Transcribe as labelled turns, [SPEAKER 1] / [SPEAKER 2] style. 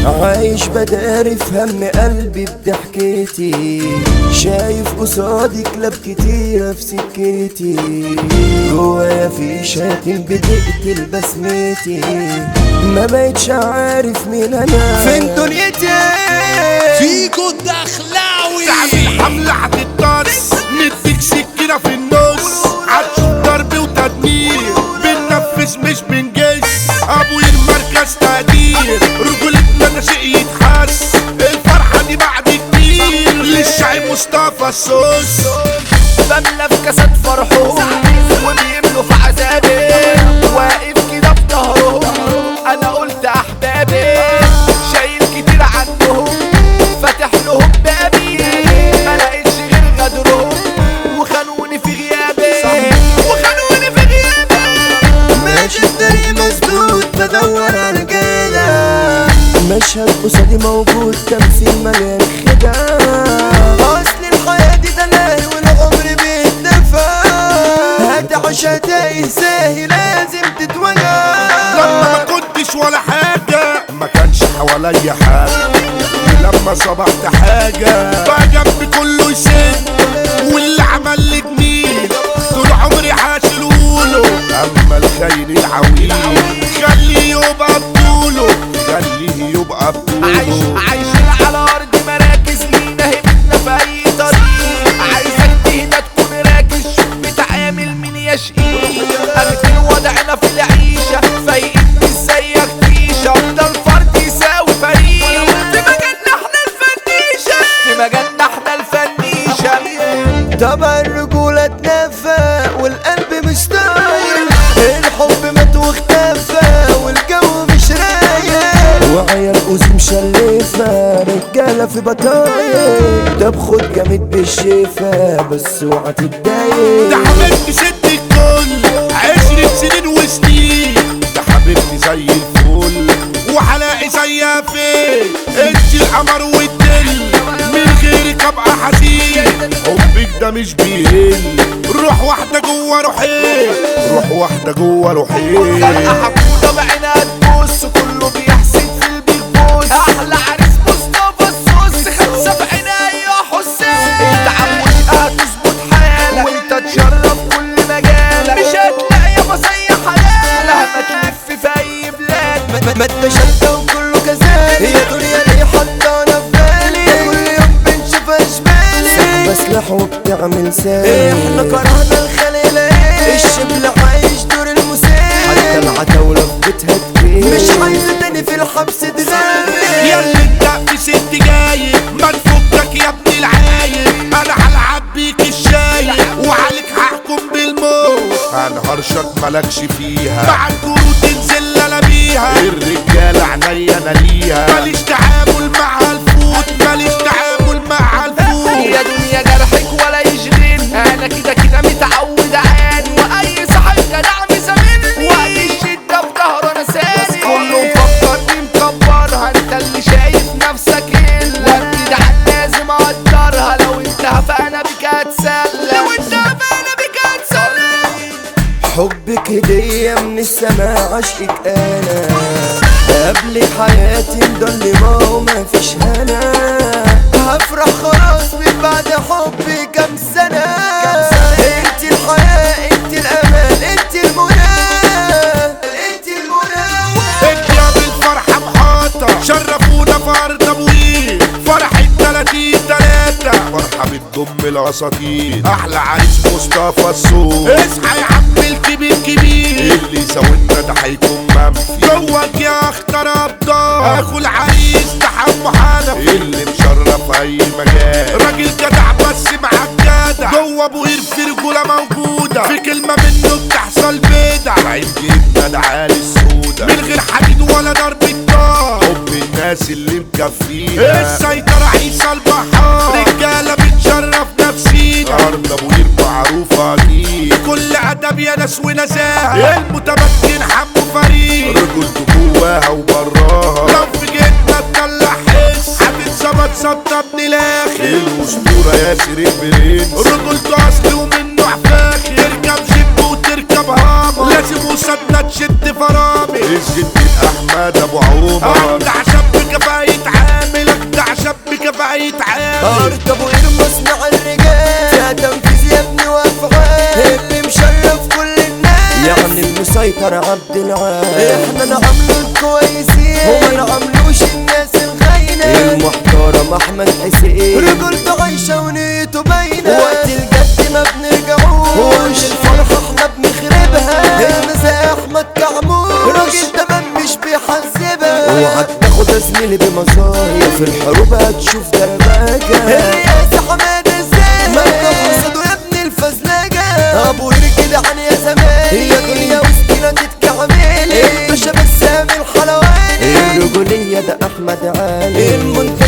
[SPEAKER 1] عايش بداري في هم قلبي بضحكتي شايف قصادي كلاب كتيرة في سكتي جوايا في شاتم بتقتل بسمتي ما بقتش عارف مين انا فين دنيتي
[SPEAKER 2] فيكو الدخلاوي
[SPEAKER 3] تعمل حملة هتتطرس نديك سكينة في النص هتشوف ضرب وتدمير بننفذ مش بنجس ابوي المركز تقدير رجولتنا شيء يتحس الفرحة دي بعد كتير للشعب مصطفى الصوص
[SPEAKER 4] بملى في كاسات فرحهم وبيملوا في عذابي واقف كده في ظهرهم انا قلت احبابي شايل كتير عنهم فاتح لهم بابي ما لقيتش غير غدرهم وخانوني في غيابي وخانوني في غيابي
[SPEAKER 1] ماشي الطريق مسدود بدور على كده مشهد قصادي موجود تمثيل مليان خداع اصل الحياة دي دلال والعمر بيتدفع هتعيش هتايه ساهي لازم تتوجع
[SPEAKER 3] لما ما كنتش ولا حاجة ما كانش حواليا حاجة لما صبحت حاجة بقى جنبي كله يسد واللي عمل لي جميل طول عمري حاشلهوله اما الخاين العويل خليه يبقى بطوله خليه يبقى
[SPEAKER 4] عايش
[SPEAKER 3] بطوله
[SPEAKER 4] عايشين على ارض مراكز لينا هبتنا في اي طريق عايزك تهدى تكون راكز شوف بتعامل مين يا شقيق اخدين وضعنا في العيشه فايقين مش زيك تيشه ده الفرد يساوي فريق في مجالنا احنا الفنيشه في مجالنا احنا الفنيشه
[SPEAKER 1] طبعا الرجولة اتنفى والقلب مش طاير الحب مات واختفى والجو مش رايق وعيال قوزي مشلفة رجالة في بطايق طب خد جامد بالشفا بس اوعى
[SPEAKER 3] ده
[SPEAKER 1] تتضايق
[SPEAKER 3] حبيبتي ست الكل عشرة سنين وسنين ده حبيبتي زي الفل وهلاقي زيها فين انت القمر والدل من غيرك ابقى حزين حبك ده مش بيهل روح واحدة جوه روحين روح واحدة جوه روحين
[SPEAKER 4] خلقة حقودة بعينها تبص كله بيحسد في البيج بوس احلى عريس مصطفى الصوص خمسة في عينيا يا حسين انت عموش هتظبط حالك وانت تشرف كل مجالك مش هتلاقي يا مصية حلالة ما تلف في اي بلاد
[SPEAKER 1] ما انت شتى وكله كذلك هي دنيا ليه حطانا في بالي كل يوم بنشوفها جبالي بس سلاح وبتعمل سالي احنا كرهنا الخليلة الشبل عايش دور المسير حتى العتاولة في بيتها كبير مش عايزة تاني في الحبس تغني
[SPEAKER 3] يا اللي انت في ست جايب ما تفكك يا ابن العايب انا هلعب بيك الشاي وعليك هحكم بالموت هنهرشك مالكش فيها مع الجرود تنزل انا بيها الرجاله عينيا انا ليها ماليش تعامل مع الفوت ماليش تعامل مع الفوت
[SPEAKER 4] يا دنيا جرحك ولا يشغل انا كده كده متعود عاني واي صاحب جدع مسامحني وقت الشده في ظهره انا ساني كله مفكر دي مكبرها انت اللي شايف نفسك الا الجدعان لازم اقدرها لو انت فانا بك هتسلى لو انت فانا بك هتسلى
[SPEAKER 1] حبك هدية من السماء عشقك انا قبل حياتي مضلمة وما فيش هنا هفرح خلاص من بعد حبي كام سنة انت الحياة انت الامل انت المنى انت المنى
[SPEAKER 3] انت يا بالفرحة محاطة شرفونا في ارض ابوي فرحة 30 تلاتة فرحة بتضم الاساطير احلى عريس مصطفى الصوت اصحى يا عم الكبير كبير اللي يساوينا ده هيكون منفي جواك يا اختار ابطال اخو العريس ده حمو حنفي اللي مشرف اي مجال راجل جدع بس معاك جدع جوه ابو قير في رجوله موجوده في كلمه منه بتحصل بدع عين جبنا ده عالي السودا من غير حديد ولا ضرب النار حب الناس اللي مكفينا السيطرة عيسى البحار رجالة بتشرف نفسينا أرض أبو قير معروفة أكيد كل أدب يا ناس ونزاهة المتمكن حمو فريد رجولته جواها وبراها لو في جيتنا تطلع حس هتتظبط ظبطة ابن الآخر الأسطورة ياسر البرنس رجولته أصل ومنه فاخر تركب جيب وتركب هامر لازم وسطنا تشد فرامل الجد أحمد أبو عمر أبدع شاب كفاية
[SPEAKER 1] ارض ابو قير مصنع الرجال فيها تنفيذ يا ابني وافعال اللي مشرف كل الناس يعني المسيطر عبد العال احنا نعملوا الكويسين هما نعملوش الناس الخاينة المحترم احمد حسين رجولته عايشة ونيته باينة وقت الجد ما بنرجعوش الفرحة احنا بنخربها هنا زي احمد كعمور راجل تمام مش بيحذبها اوعى تاخد يا زميلي بمزايا في الحروب هتشوف دربكة الرئاسة حماد ازاي ممدوح قصده يا ابن الفزلجة ابو كده عن يا زمان هي دنيا وسطينا تتكعملي الباشا بسام الحلواني الرجولية ده احمد علي المنتج